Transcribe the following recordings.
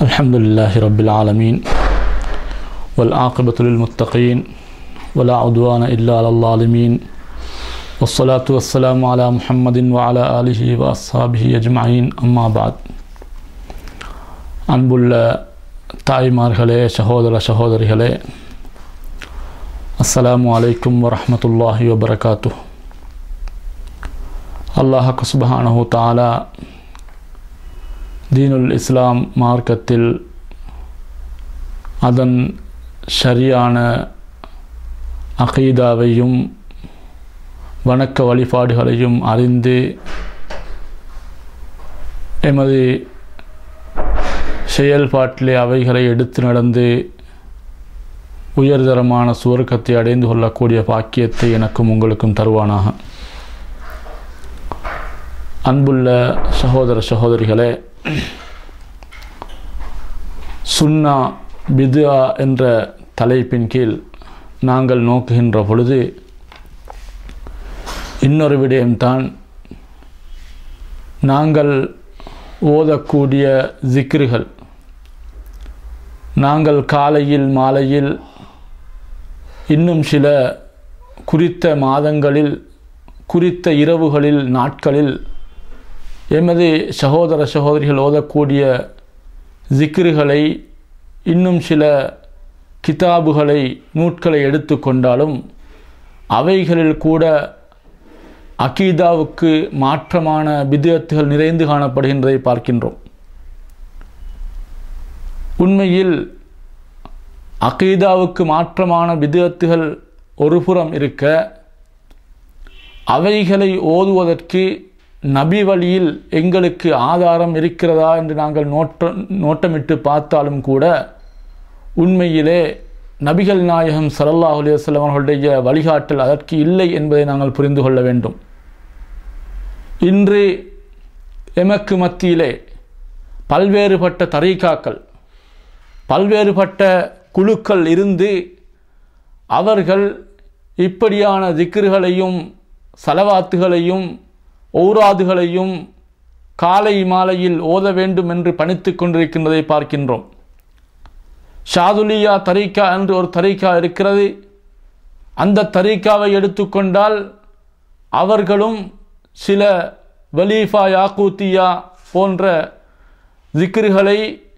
الحمد لله رب العالمين والعاقبة للمتقين ولا عدوان إلا على الظالمين والصلاة والسلام على محمد وعلى آله وأصحابه أجمعين أما بعد அன்புள்ள தாய்மார்களே சகோதர சகோதரிகளே அஸ்ஸலாமு அலைக்கும் வரஹ்மத்துல்லாஹி வபரகாத்து அல்லாஹ் சுபஹானஹு தாலா தீனுல் இஸ்லாம் மார்க்கத்தில் அதன் சரியான அகீதாவையும் வணக்க வழிபாடுகளையும் அறிந்து எமது செயல்பாட்டிலே அவைகளை எடுத்து நடந்து உயர்தரமான சுவர்க்கத்தை அடைந்து கொள்ளக்கூடிய பாக்கியத்தை எனக்கும் உங்களுக்கும் தருவானாக அன்புள்ள சகோதர சகோதரிகளே சுன்னா பிதுஆ என்ற தலைப்பின் கீழ் நாங்கள் நோக்குகின்ற பொழுது இன்னொரு விடயம்தான் நாங்கள் ஓதக்கூடிய ஜிக்ருகள் நாங்கள் காலையில் மாலையில் இன்னும் சில குறித்த மாதங்களில் குறித்த இரவுகளில் நாட்களில் எமது சகோதர சகோதரிகள் ஓதக்கூடிய ஜிக்ருகளை இன்னும் சில கிதாபுகளை நூட்களை எடுத்துக்கொண்டாலும் அவைகளில் கூட அகீதாவுக்கு மாற்றமான பிதத்துகள் நிறைந்து காணப்படுகின்றதை பார்க்கின்றோம் உண்மையில் அகீதாவுக்கு மாற்றமான பிதத்துகள் ஒருபுறம் இருக்க அவைகளை ஓதுவதற்கு நபி வழியில் எங்களுக்கு ஆதாரம் இருக்கிறதா என்று நாங்கள் நோட்ட நோட்டமிட்டு பார்த்தாலும் கூட உண்மையிலே நபிகள் நாயகம் சல்லல்லாஹ் அலிவசல்லம் அவர்களுடைய வழிகாட்டல் அதற்கு இல்லை என்பதை நாங்கள் புரிந்து கொள்ள வேண்டும் இன்று எமக்கு மத்தியிலே பல்வேறுபட்ட தரீக்காக்கள் பல்வேறுபட்ட குழுக்கள் இருந்து அவர்கள் இப்படியான திக்ருகளையும் சலவாத்துகளையும் ஔராதுகளையும் காலை மாலையில் ஓத வேண்டும் என்று பணித்து கொண்டிருக்கின்றதை பார்க்கின்றோம் ஷாதுலியா தரீக்கா என்று ஒரு தரீக்கா இருக்கிறது அந்த தரீக்காவை எடுத்துக்கொண்டால் அவர்களும் சில வலீஃபா யாக்கூத்தியா போன்ற திக்ருகளை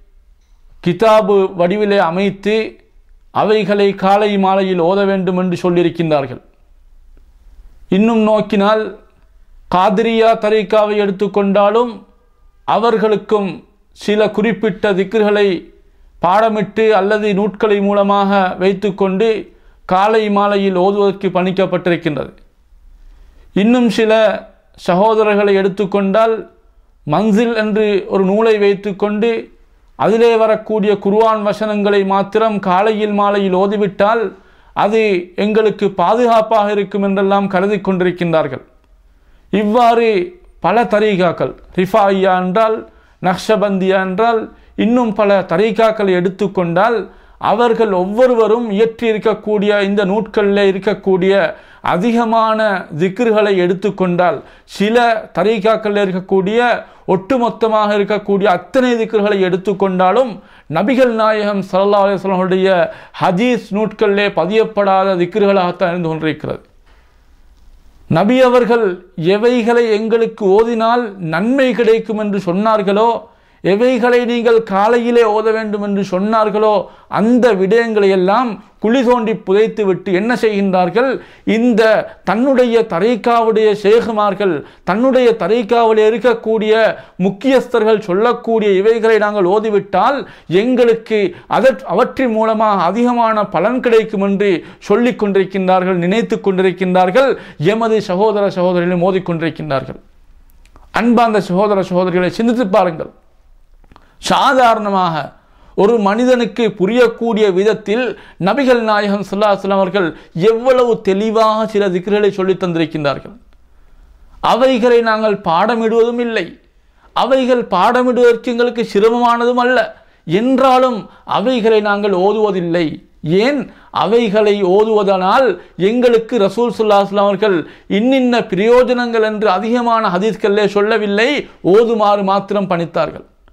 கிதாபு வடிவிலே அமைத்து அவைகளை காலை மாலையில் ஓத வேண்டும் என்று சொல்லியிருக்கின்றார்கள் இன்னும் நோக்கினால் காதிரியா தரீக்காவை எடுத்துக்கொண்டாலும் அவர்களுக்கும் சில குறிப்பிட்ட திக்ருகளை பாடமிட்டு அல்லது நூட்களை மூலமாக வைத்துக்கொண்டு காலை மாலையில் ஓதுவதற்கு பணிக்கப்பட்டிருக்கின்றது இன்னும் சில சகோதரர்களை எடுத்துக்கொண்டால் மன்சில் என்று ஒரு நூலை வைத்துக்கொண்டு அதிலே வரக்கூடிய குர்வான் வசனங்களை மாத்திரம் காலையில் மாலையில் ஓதிவிட்டால் அது எங்களுக்கு பாதுகாப்பாக இருக்கும் என்றெல்லாம் கருதி கொண்டிருக்கின்றார்கள் இவ்வாறு பல தரீகாக்கள் ரிஃபாயா என்றால் நக்ஷபந்தியா என்றால் இன்னும் பல தரீகாக்களை எடுத்துக்கொண்டால் அவர்கள் ஒவ்வொருவரும் இயற்றி இருக்கக்கூடிய இந்த நூட்களில் இருக்கக்கூடிய அதிகமான திக்ருகளை எடுத்துக்கொண்டால் சில தரீகாக்களில் இருக்கக்கூடிய ஒட்டுமொத்தமாக இருக்கக்கூடிய அத்தனை திக்ருகளை எடுத்துக்கொண்டாலும் நபிகள் நாயகம் சல்லா அலுவலனுடைய ஹதீஸ் நூட்களிலே பதியப்படாத திக்ருகளாகத்தான் இருந்து கொண்டிருக்கிறது நபி அவர்கள் எவைகளை எங்களுக்கு ஓதினால் நன்மை கிடைக்கும் என்று சொன்னார்களோ எவைகளை நீங்கள் காலையிலே ஓத வேண்டும் என்று சொன்னார்களோ அந்த விடயங்களை எல்லாம் குழி தோண்டி புதைத்து விட்டு என்ன செய்கின்றார்கள் இந்த தன்னுடைய தரைக்காவுடைய சேகுமார்கள் தன்னுடைய தரைக்காவில் இருக்கக்கூடிய முக்கியஸ்தர்கள் சொல்லக்கூடிய இவைகளை நாங்கள் ஓதிவிட்டால் எங்களுக்கு அதற் அவற்றின் மூலமாக அதிகமான பலன் கிடைக்கும் என்று சொல்லிக் கொண்டிருக்கின்றார்கள் நினைத்து கொண்டிருக்கின்றார்கள் எமது சகோதர சகோதரிகளும் மோதிக்கொண்டிருக்கின்றார்கள் அன்பார்ந்த சகோதர சகோதரிகளை சிந்தித்து பாருங்கள் சாதாரணமாக ஒரு மனிதனுக்கு புரியக்கூடிய விதத்தில் நபிகள் நாயகம் சொல்லாஸ்லாம் அவர்கள் எவ்வளவு தெளிவாக சில திக்ர்களை சொல்லி தந்திருக்கின்றார்கள் அவைகளை நாங்கள் பாடமிடுவதும் இல்லை அவைகள் பாடமிடுவதற்கு எங்களுக்கு சிரமமானதும் அல்ல என்றாலும் அவைகளை நாங்கள் ஓதுவதில்லை ஏன் அவைகளை ஓதுவதனால் எங்களுக்கு ரசூல் சுல்லாஸ்லாம் அவர்கள் இன்னின்ன பிரயோஜனங்கள் என்று அதிகமான ஹதீஸ்களிலே சொல்லவில்லை ஓதுமாறு மாத்திரம் பணித்தார்கள்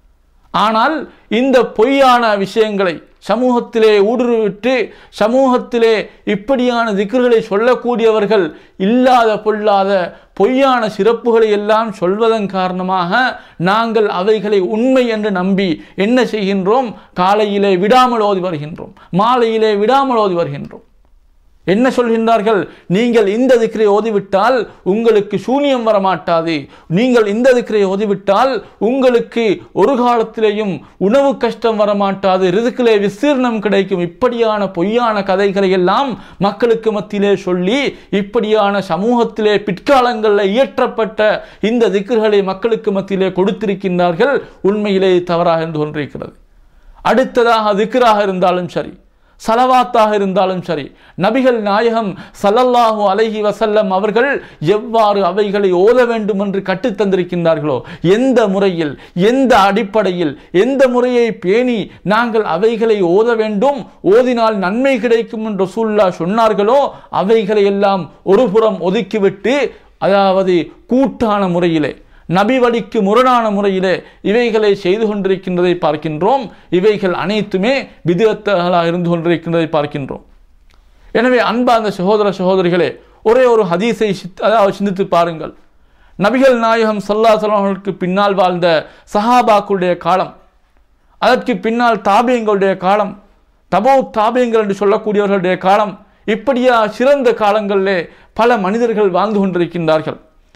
ஆனால் இந்த பொய்யான விஷயங்களை சமூகத்திலே ஊடுருவிட்டு சமூகத்திலே இப்படியான திக்குகளை சொல்லக்கூடியவர்கள் இல்லாத பொல்லாத பொய்யான சிறப்புகளை எல்லாம் சொல்வதன் காரணமாக நாங்கள் அவைகளை உண்மை என்று நம்பி என்ன செய்கின்றோம் காலையிலே விடாமல் ஓதி வருகின்றோம் மாலையிலே விடாமல் ஓதி வருகின்றோம் என்ன சொல்கின்றார்கள் நீங்கள் இந்த திக்கரை ஓதிவிட்டால் உங்களுக்கு சூனியம் வரமாட்டாது நீங்கள் இந்த திக்கரை ஓதிவிட்டால் உங்களுக்கு ஒரு காலத்திலேயும் உணவு கஷ்டம் வரமாட்டாது ரிதுக்கிலே விஸ்தீர்ணம் கிடைக்கும் இப்படியான பொய்யான கதைகளை எல்லாம் மக்களுக்கு மத்தியிலே சொல்லி இப்படியான சமூகத்திலே பிற்காலங்களில் இயற்றப்பட்ட இந்த திக்கர்களை மக்களுக்கு மத்தியிலே கொடுத்திருக்கின்றார்கள் உண்மையிலே தவறாக இருந்து கொண்டிருக்கிறது அடுத்ததாக திக்ராக இருந்தாலும் சரி சலவாத்தாக இருந்தாலும் சரி நபிகள் நாயகம் சல்லல்லாஹு அலைஹி வசல்லம் அவர்கள் எவ்வாறு அவைகளை ஓத வேண்டும் என்று கற்றுத்தந்திருக்கின்றார்களோ எந்த முறையில் எந்த அடிப்படையில் எந்த முறையை பேணி நாங்கள் அவைகளை ஓத வேண்டும் ஓதினால் நன்மை கிடைக்கும் என்று சூல்லா சொன்னார்களோ அவைகளை எல்லாம் ஒரு புறம் ஒதுக்கிவிட்டு அதாவது கூட்டான முறையிலே நபி வழிக்கு முரணான முறையிலே இவைகளை செய்து கொண்டிருக்கின்றதை பார்க்கின்றோம் இவைகள் அனைத்துமே விதத்தகளாக இருந்து கொண்டிருக்கின்றதை பார்க்கின்றோம் எனவே அன்பார்ந்த சகோதர சகோதரிகளே ஒரே ஒரு ஹதீஸை சித்- அதாவது சிந்தித்து பாருங்கள் நபிகள் நாயகம் சல்லா அவர்களுக்கு பின்னால் வாழ்ந்த சஹாபாக்களுடைய காலம் அதற்கு பின்னால் தாபியங்களுடைய காலம் தபோ தாபியங்கள் என்று சொல்லக்கூடியவர்களுடைய காலம் இப்படியா சிறந்த காலங்களிலே பல மனிதர்கள் வாழ்ந்து கொண்டிருக்கின்றார்கள்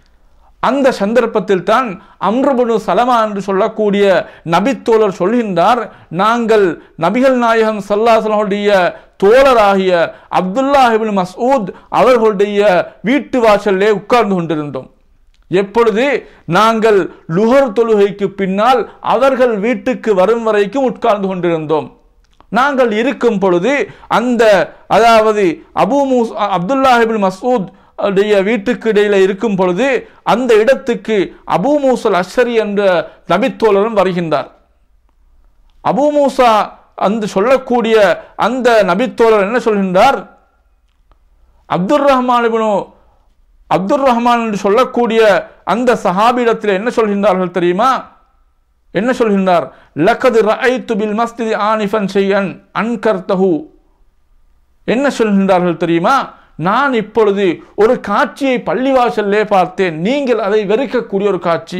அந்த சந்தர்ப்பத்தில் தான் அம்ருபனு சலமா என்று சொல்லக்கூடிய நபித்தோழர் சொல்கின்றார் நாங்கள் நபிகள் நாயகம் சல்லாசனுடைய தோழராகிய அப்துல்லாஹிபின் மஸ்ஊத் அவர்களுடைய வீட்டு வாசல்லே உட்கார்ந்து கொண்டிருந்தோம் எப்பொழுது நாங்கள் லுகர் தொழுகைக்கு பின்னால் அவர்கள் வீட்டுக்கு வரும் வரைக்கும் உட்கார்ந்து கொண்டிருந்தோம் நாங்கள் இருக்கும் பொழுது அந்த அதாவது அபு மூஸ் அப்துல்லாஹிபின் மசூத் உடைய வீட்டுக்கு இடையில இருக்கும் பொழுது அந்த இடத்துக்கு அபு மூசல் அஷரி என்ற நபித்தோழரும் வருகின்றார் அபு மூசா அந்த சொல்லக்கூடிய அந்த நபித்தோழர் என்ன சொல்கின்றார் அப்துல் ரஹ்மான் இப்னு அப்துல் ரஹ்மான் என்று சொல்லக்கூடிய அந்த சஹாபியிடத்தில் என்ன சொல்கின்றார்கள் தெரியுமா என்ன சொல்கின்றார் லக்கது ரஐத்து பில் மஸ்திதி ஆனிஃபன் செய்யன் அன்கர்த்தஹு என்ன சொல்கின்றார்கள் தெரியுமா நான் இப்பொழுது ஒரு காட்சியை பள்ளிவாசல்லே பார்த்தேன் நீங்கள் அதை வெறுக்கக்கூடிய ஒரு காட்சி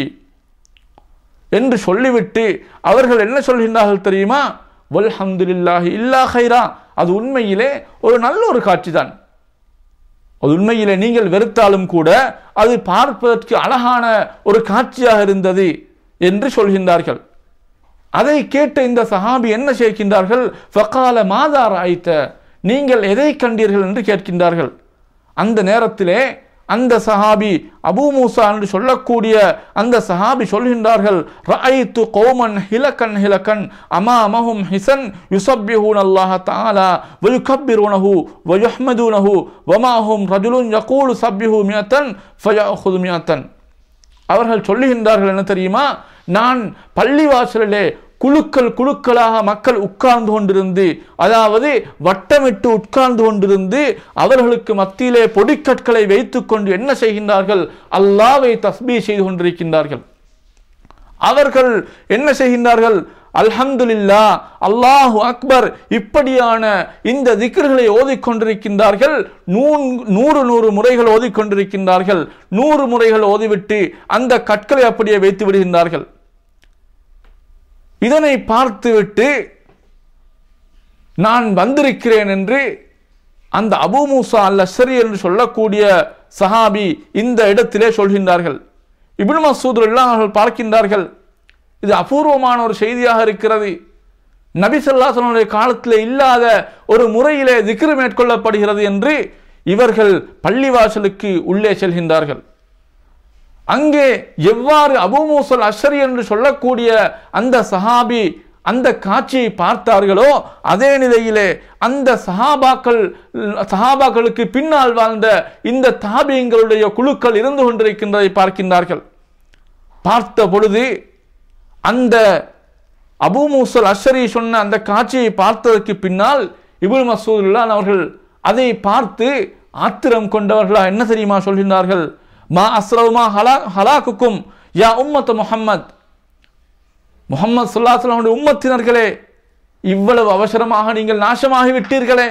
என்று சொல்லிவிட்டு அவர்கள் என்ன சொல்கின்றார்கள் தெரியுமா வல்ஹம்துலில்லாஹி இல்லா ஹைரா அது உண்மையிலே ஒரு நல்ல ஒரு காட்சி தான் அது உண்மையிலே நீங்கள் வெறுத்தாலும் கூட அது பார்ப்பதற்கு அழகான ஒரு காட்சியாக இருந்தது என்று சொல்கின்றார்கள் அதை கேட்ட இந்த சஹாபி என்ன சேர்க்கின்றார்கள் ஃபகால மாதார் ஆய்த்த நீங்கள் எதை கண்டீர்கள் என்று கேட்கின்றார்கள் அந்த நேரத்திலே அந்த சஹாபி அபூ மூசா என்று சொல்லக்கூடிய அந்த சஹாபி சொல்கின்றார்கள் ரஐத்து கௌமன் ஹிலக்கன் ஹிலக்கன் அமாமஹும் ஹிசன் யுசப்பிஹூன் அல்லாஹ தஆலா வயுகப்பிரூனஹு வயுஹ்மதூனஹு வமாஹும் ரஜுலுன் யகூலு சப்பிஹு மியத்தன் ஃபயஅஹுது மியத்தன் அவர்கள் சொல்லுகின்றார்கள் என்ன தெரியுமா நான் பள்ளிவாசலிலே குழுக்கள் குழுக்களாக மக்கள் உட்கார்ந்து கொண்டிருந்து அதாவது வட்டமிட்டு உட்கார்ந்து கொண்டிருந்து அவர்களுக்கு மத்தியிலே பொடிக்கற்களை வைத்துக்கொண்டு என்ன செய்கின்றார்கள் அல்லாவை தஸ்பீ செய்து கொண்டிருக்கின்றார்கள் அவர்கள் என்ன செய்கின்றார்கள் அல்ஹம்துலில்லா அல்லாஹு அக்பர் இப்படியான இந்த திக்ர்களை ஓதிக்கொண்டிருக்கின்றார்கள் நூன் நூறு நூறு முறைகள் ஓதிக்கொண்டிருக்கின்றார்கள் நூறு முறைகள் ஓதிவிட்டு அந்த கற்களை அப்படியே வைத்து விடுகின்றார்கள் இதனை பார்த்துவிட்டு நான் வந்திருக்கிறேன் என்று அந்த அபூ மூசா அல் அஸ்ஸரி என்று சொல்லக்கூடிய சஹாபி இந்த இடத்திலே சொல்கின்றார்கள் இப்னு மசூத் எல்லாம் அவர்கள் பார்க்கின்றார்கள் இது அபூர்வமான ஒரு செய்தியாக இருக்கிறது நபி ஸல்லல்லாஹு காலத்தில் இல்லாத ஒரு முறையிலே திக்ரு மேற்கொள்ளப்படுகிறது என்று இவர்கள் பள்ளிவாசலுக்கு உள்ளே செல்கின்றார்கள் அங்கே எவ்வாறு அபூ மூசல் அஷரி என்று சொல்லக்கூடிய அந்த சஹாபி அந்த காட்சியை பார்த்தார்களோ அதே நிலையிலே அந்த சஹாபாக்கள் சஹாபாக்களுக்கு பின்னால் வாழ்ந்த இந்த தாபியங்களுடைய குழுக்கள் இருந்து கொண்டிருக்கின்றதை பார்க்கின்றார்கள் பார்த்த பொழுது அந்த அபூ மூசல் அஷரி சொன்ன அந்த காட்சியை பார்த்ததற்கு பின்னால் இபுல் மசூதுல்லான் அவர்கள் அதை பார்த்து ஆத்திரம் கொண்டவர்களா என்ன தெரியுமா சொல்கின்றார்கள் மா அஸ்ரவுமா ஹலா ஹலாக்குக்கும் யா உம்மத் முஹம்மத் முகமது சுல்லாஸ்லாமுடைய உம்மத்தினர்களே இவ்வளவு அவசரமாக நீங்கள் நாசமாகி விட்டீர்களே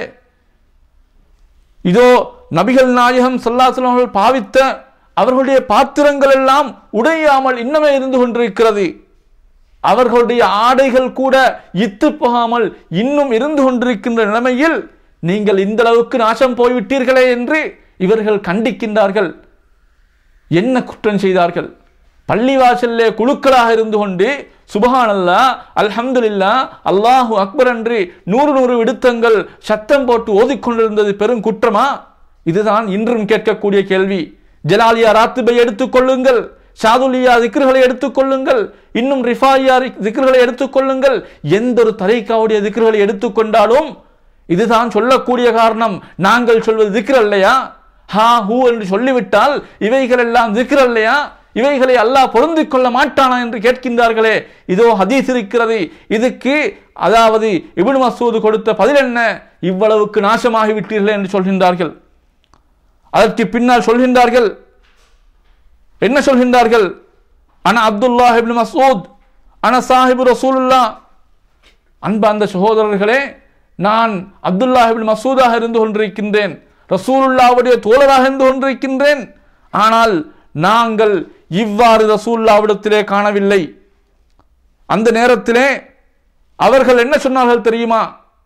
இதோ நபிகள் நாயகம் சல்லாஸ்லாம் அவர்கள் பாவித்த அவர்களுடைய பாத்திரங்கள் எல்லாம் உடையாமல் இன்னமே இருந்து கொண்டிருக்கிறது அவர்களுடைய ஆடைகள் கூட இத்து போகாமல் இன்னும் இருந்து கொண்டிருக்கின்ற நிலைமையில் நீங்கள் இந்த அளவுக்கு நாசம் போய்விட்டீர்களே என்று இவர்கள் கண்டிக்கின்றார்கள் என்ன குற்றம் செய்தார்கள் பள்ளிவாசல்லே குழுக்களாக இருந்து கொண்டு சுபஹானல்லா அல்ஹம்துலில்லா அல்லாஹு அக்பர் என்று நூறு நூறு விடுத்தங்கள் சத்தம் போட்டு ஓதிக்கொண்டிருந்தது பெரும் குற்றமா இதுதான் இன்றும் கேட்கக்கூடிய கேள்வி ஜலாலியா ராத்துபை எடுத்துக்கொள்ளுங்கள் ஷாதுலியா திக்ருகளை எடுத்துக்கொள்ளுங்கள் இன்னும் ரிஃபாயா திக்ருகளை எடுத்துக்கொள்ளுங்கள் எந்த ஒரு தரைக்காவுடைய திக்ருகளை எடுத்துக்கொண்டாலும் இதுதான் சொல்லக்கூடிய காரணம் நாங்கள் சொல்வது திக்ர் இல்லையா ஹா ஹூ என்று சொல்லிவிட்டால் இவைகள் எல்லாம் திக்ர் இல்லையா இவைகளை அல்லாஹ் பொருந்திக் கொள்ள மாட்டானா என்று கேட்கின்றார்களே இதோ ஹதீஸ் இருக்கிறது இதுக்கு அதாவது இப்னு மசூது கொடுத்த பதில் என்ன இவ்வளவுக்கு நாசமாகி விட்டீர்கள் என்று சொல்கின்றார்கள் அதற்கு பின்னால் சொல்கின்றார்கள் என்ன சொல்கின்றார்கள் அன அப்துல்லா இப்னு மசூத் அன சாஹிபு ரசூலுல்லா அன்பு அந்த சகோதரர்களே நான் அப்துல்லா இப்னு மசூதாக இருந்து கொண்டிருக்கின்றேன் ரசூலுல்லாவுடைய தோழராக இருந்து கொண்டிருக்கின்றேன் ஆனால் நாங்கள் இவ்வாறு ரசூல்லாவிடத்திலே காணவில்லை அந்த நேரத்திலே அவர்கள் என்ன சொன்னார்கள் தெரியுமா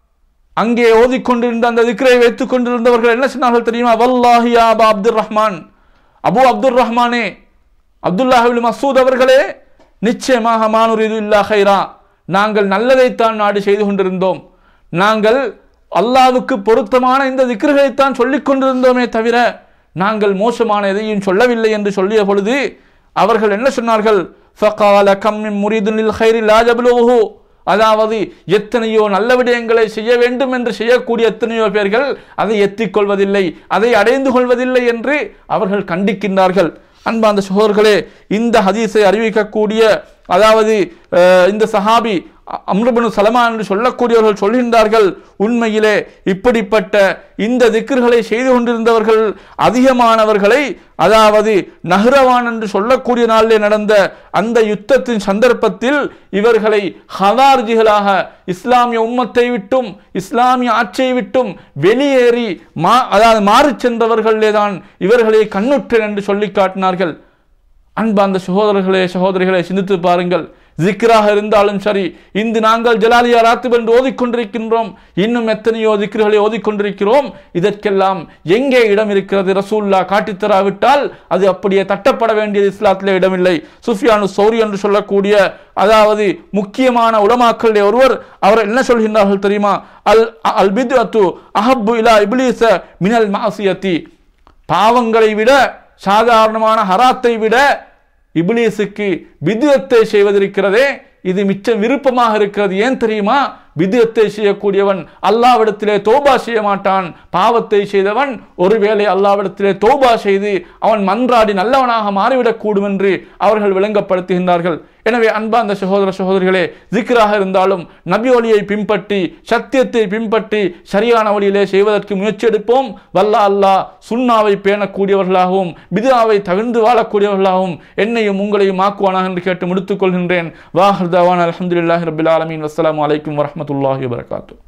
அங்கே ஓதிக்கொண்டிருந்த அந்த திக்ரை வைத்துக் கொண்டிருந்தவர்கள் என்ன சொன்னார்கள் தெரியுமா வல்லாஹி அபா அப்துல் ரஹ்மான் அபு அப்துல் ரஹ்மானே அப்துல்லாஹிபின் மசூத் அவர்களே நிச்சயமாக மானுரிது இல்லா ஹைரா நாங்கள் நல்லதைத்தான் நாடு செய்து கொண்டிருந்தோம் நாங்கள் அல்லாவுக்கு பொருத்தமான இந்த திக்ருகளைத்தான் சொல்லிக் கொண்டிருந்தோமே தவிர நாங்கள் மோசமான எதையும் சொல்லவில்லை என்று சொல்லிய பொழுது அவர்கள் என்ன சொன்னார்கள் ஃபகால கம்மின் முரிதுனில் ஹைரி லாஜபுலோஹு அதாவது எத்தனையோ நல்ல விடயங்களை செய்ய வேண்டும் என்று செய்யக்கூடிய எத்தனையோ பேர்கள் அதை எத்திக்கொள்வதில்லை அதை அடைந்து கொள்வதில்லை என்று அவர்கள் கண்டிக்கின்றார்கள் அன்பாந்த சகோதரர்களே இந்த ஹதீஸை அறிவிக்கக்கூடிய அதாவது அஹ், இந்த சஹாபி அம்ருபனு சலமா என்று சொல்லக்கூடியவர்கள் சொல்கின்றார்கள் உண்மையிலே இப்படிப்பட்ட இந்த திக்ருகளை செய்து கொண்டிருந்தவர்கள் அதிகமானவர்களை அதாவது நஹ்ரவான் என்று சொல்லக்கூடிய நாளிலே நடந்த அந்த யுத்தத்தின் சந்தர்ப்பத்தில் இவர்களை ஹவார்ஜிகளாக இஸ்லாமிய உம்மத்தை விட்டும் இஸ்லாமிய ஆட்சியை விட்டும் வெளியேறி மா அதாவது மாறிச் சென்றவர்களே தான் இவர்களை கண்ணுற்றேன் என்று சொல்லி காட்டினார்கள் அன்பு அந்த சகோதரர்களே சகோதரிகளை சிந்தித்து பாருங்கள் ஜிக்ராக இருந்தாலும் சரி இன்று நாங்கள் ஜலாலியா ராத்திப் என்று ஓதிக்கொண்டிருக்கின்றோம் இன்னும் எத்தனையோ திக்ருகளை ஓதிக்கொண்டிருக்கிறோம் இதற்கெல்லாம் எங்கே இடம் இருக்கிறது ரசூல்லா காட்டித்தராவிட்டால் அது அப்படியே தட்டப்பட வேண்டியது இஸ்லாத்திலே இடமில்லை சுஃபியானு சௌரி என்று சொல்லக்கூடிய அதாவது முக்கியமான உலமாக்களுடைய ஒருவர் அவர் என்ன சொல்கின்றார்கள் தெரியுமா அல் அல் பித்அத்து அஹப்பு இலா இப்லீஸ மினல் மாசியத்தி பாவங்களை விட சாதாரணமான ஹராத்தை விட இப்லீஸுக்கு விதுவத்தை செய்வதிருக்கிறதே இது மிச்சம் விருப்பமாக இருக்கிறது ஏன் தெரியுமா விதுவத்தை செய்யக்கூடியவன் அல்லாவிடத்திலே தோபா செய்ய மாட்டான் பாவத்தை செய்தவன் ஒருவேளை அல்லாவிடத்திலே தோபா செய்து அவன் மன்றாடி நல்லவனாக மாறிவிடக்கூடும் என்று அவர்கள் விளங்கப்படுத்துகின்றார்கள் எனவே அன்பா அந்த சகோதர சகோதரிகளே ஜிக்ராக இருந்தாலும் நபி ஒளியை பின்பற்றி சத்தியத்தை பின்பற்றி சரியான வழியிலே செய்வதற்கு முயற்சி எடுப்போம் வல்லா அல்லாஹ் சுண்ணாவை பேணக்கூடியவர்களாகவும் பிதாவை தவிர்ந்து வாழக்கூடியவர்களாகவும் என்னையும் உங்களையும் ஆக்குவானாக என்று கேட்டு முடித்துக் கொள்கின்றேன் வாஹர்தவான் அலமதுல்லாஹி ரபில் ஆலமீன் வஸ்ஸலாமு அலைக்கும் வரஹ்மத்துல்லாஹி வபரகாத்துஹ்